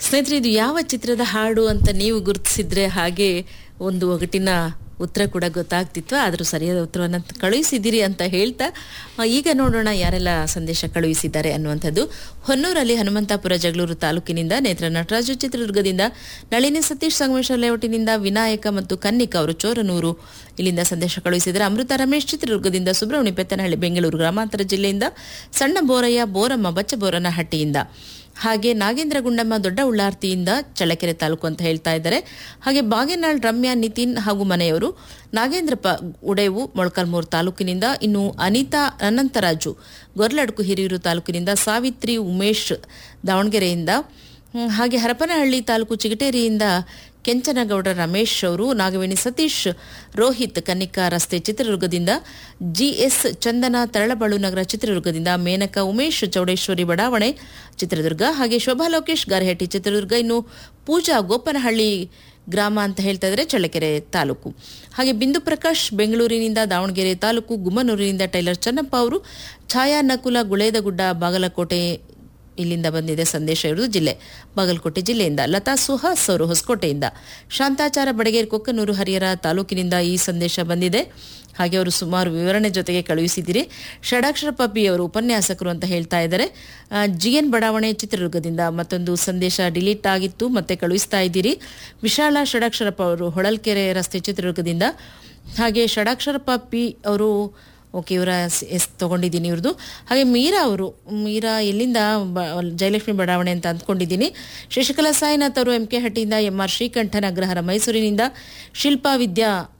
ಸ್ನೇಹಿತರೆ ಇದು ಯಾವ ಚಿತ್ರದ ಹಾಡು ಅಂತ ನೀವು ಗುರುತಿಸಿದ್ರೆ ಹಾಗೆ ಒಂದು ಒಗಟಿನ ಉತ್ತರ ಕೂಡ ಗೊತ್ತಾಗ್ತಿತ್ತು ಆದರೂ ಸರಿಯಾದ ಉತ್ತರವನ್ನು ಕಳುಹಿಸಿದ್ದೀರಿ ಅಂತ ಹೇಳ್ತಾ ಆ, ಈಗ ನೋಡೋಣ ಯಾರೆಲ್ಲ ಸಂದೇಶ ಕಳುಹಿಸಿದ್ದಾರೆ ಅನ್ನುವಂಥದ್ದು ಹೊನ್ನೂರಲ್ಲಿ ಹನುಮಂತಾಪುರ ಜಗಳೂರು ತಾಲೂಕಿನಿಂದ ನೇತ್ರ ನಟರಾಜು ಚಿತ್ರದುರ್ಗದಿಂದ ನಳಿನಿ ಸತೀಶ್ ಸಂಗಮೇಶ್ವರ ಲೇಔಟಿನಿಂದ ವಿನಾಯಕ ಮತ್ತು ಕನ್ನಿಕಾ ಅವರು ಚೋರನೂರು ಇಲ್ಲಿಂದ ಸಂದೇಶ ಕಳುಹಿಸಿದ್ದಾರೆ ಅಮೃತ ರಮೇಶ್ ಚಿತ್ರದುರ್ಗದಿಂದ ಸುಬ್ರಹ್ಮಣ್ಯ ಪೆತ್ತನಹಳ್ಳಿ ಬೆಂಗಳೂರು ಗ್ರಾಮಾಂತರ ಜಿಲ್ಲೆಯಿಂದ ಸಣ್ಣ ಬೋರಯ್ಯ ಬೋರಮ್ಮ ಬಚ್ಚಬೋರನಹಟ್ಟಿಯಿಂದ ಹಾಗೆ ನಾಗೇಂದ್ರ ಗುಂಡಮ್ಮ ದೊಡ್ಡ ಉಳ್ಳಾರ್ತಿಯಿಂದ ಚಳ್ಳಕೆರೆ ತಾಲೂಕು ಅಂತ ಹೇಳ್ತಾ ಇದ್ದಾರೆ ಹಾಗೆ ಬಾಗೇನಾಳ್ ರಮ್ಯಾ ನಿತಿನ್ ಹಾಗೂ ಮನೆಯವರು ನಾಗೇಂದ್ರ ಪ ಉಡೇವು ಮೊಳಕಾಲ್ಮೂರು ತಾಲೂಕಿನಿಂದ ಇನ್ನು ಅನಿತಾ ಅನಂತರಾಜು ಗೊರ್ಲಡ್ಕು ಹಿರಿಯೂರು ತಾಲೂಕಿನಿಂದ ಸಾವಿತ್ರಿ ಉಮೇಶ್ ದಾವಣಗೆರೆಯಿಂದ ಹ್ಮ್, ಹಾಗೆ ಹರಪನಹಳ್ಳಿ ತಾಲೂಕು ಚಿಗಟೇರಿಯಿಂದ ಕೆಂಚನಗೌಡ ರಮೇಶ್ ಅವರು ನಾಗವೇಣಿ ಸತೀಶ್ ರೋಹಿತ್ ಕನ್ನಿಕಾ ರಸ್ತೆ ಚಿತ್ರದುರ್ಗದಿಂದ ಜಿಎಸ್ ಚಂದನ ತರಳಬಾಳು ನಗರ ಚಿತ್ರದುರ್ಗದಿಂದ ಮೇನಕಾ ಉಮೇಶ್ ಚೌಡೇಶ್ವರಿ ಬಡಾವಣೆ ಚಿತ್ರದುರ್ಗ ಹಾಗೆ ಶೋಭಾ ಲೋಕೇಶ್ ಗಾರಹಟ್ಟಿ ಚಿತ್ರದುರ್ಗ ಇನ್ನು ಪೂಜಾ ಗೋಪನಹಳ್ಳಿ ಗ್ರಾಮ ಅಂತ ಹೇಳ್ತಾ ಇದ್ರೆ ಚಳ್ಳಕೆರೆ ತಾಲೂಕು ಹಾಗೆ ಬಿಂದು ಪ್ರಕಾಶ್ ಬೆಂಗಳೂರಿನಿಂದ ದಾವಣಗೆರೆ ತಾಲೂಕು ಗುಮ್ಮನೂರಿನಿಂದ ಟೈಲರ್ ಚನ್ನಪ್ಪ ಅವರು ಛಾಯಾ ನಕುಲ ಗುಳೇದಗುಡ್ಡ ಬಾಗಲಕೋಟೆ ಇಲ್ಲಿಂದ ಬಂದಿದೆ ಸಂದೇಶ ಇರುವುದು ಜಿಲ್ಲೆ ಬಾಗಲಕೋಟೆ ಜಿಲ್ಲೆಯಿಂದ ಲತಾ ಸುಹಾಸ್ ಅವರು ಹೊಸಕೋಟೆಯಿಂದ ಶಾಂತಾಚಾರ ಬಡಗೇರಿ ಕೊಕ್ಕನೂರು ಹರಿಹರ ತಾಲೂಕಿನಿಂದ ಈ ಸಂದೇಶ ಬಂದಿದೆ ಹಾಗೆ ಅವರು ಸುಮಾರು ವಿವರಣೆ ಜೊತೆಗೆ ಕಳುಹಿಸಿದ್ದೀರಿ ಷಡಾಕ್ಷರ ಪಪ್ಪಿ ಅವರು ಉಪನ್ಯಾಸಕರು ಅಂತ ಹೇಳ್ತಾ ಇದ್ದಾರೆ ಜಿ ಎನ್ ಬಡಾವಣೆ ಚಿತ್ರದುರ್ಗದಿಂದ ಮತ್ತೊಂದು ಸಂದೇಶ ಡಿಲೀಟ್ ಆಗಿತ್ತು ಮತ್ತೆ ಕಳುಹಿಸ್ತಾ ಇದ್ದೀರಿ ವಿಶಾಲ ಷಡಾಕ್ಷರಪ್ಪ ಅವರು ಹೊಳಲ್ಕೆರೆ ರಸ್ತೆ ಚಿತ್ರದುರ್ಗದಿಂದ ಹಾಗೆ ಷಡಾಕ್ಷರಪ್ಪ ಪಿ ಅವರು ಓಕೆ ಇವರ ಎಸ್ ತಗೊಂಡಿದ್ದೀನಿ ಇವ್ರದ್ದು ಹಾಗೆ ಮೀರಾ ಅವರು ಮೀರಾ ಎಲ್ಲಿಂದ ಬ- ಜಯಲಕ್ಷ್ಮಿ ಬಡಾವಣೆ ಅಂತ ಅಂದ್ಕೊಂಡಿದ್ದೀನಿ ಶಶಿಕಲಾ ಸಾಯಿನಾಥ್ ಅವರು ಎಂ ಕೆ ಹಟ್ಟಿಯಿಂದ ಎಂ ಆರ್ ಶ್ರೀಕಂಠನ್ ಅಗ್ರಹಾರ ಮೈಸೂರಿನಿಂದ ಶಿಲ್ಪಾ ವಿದ್ಯಾ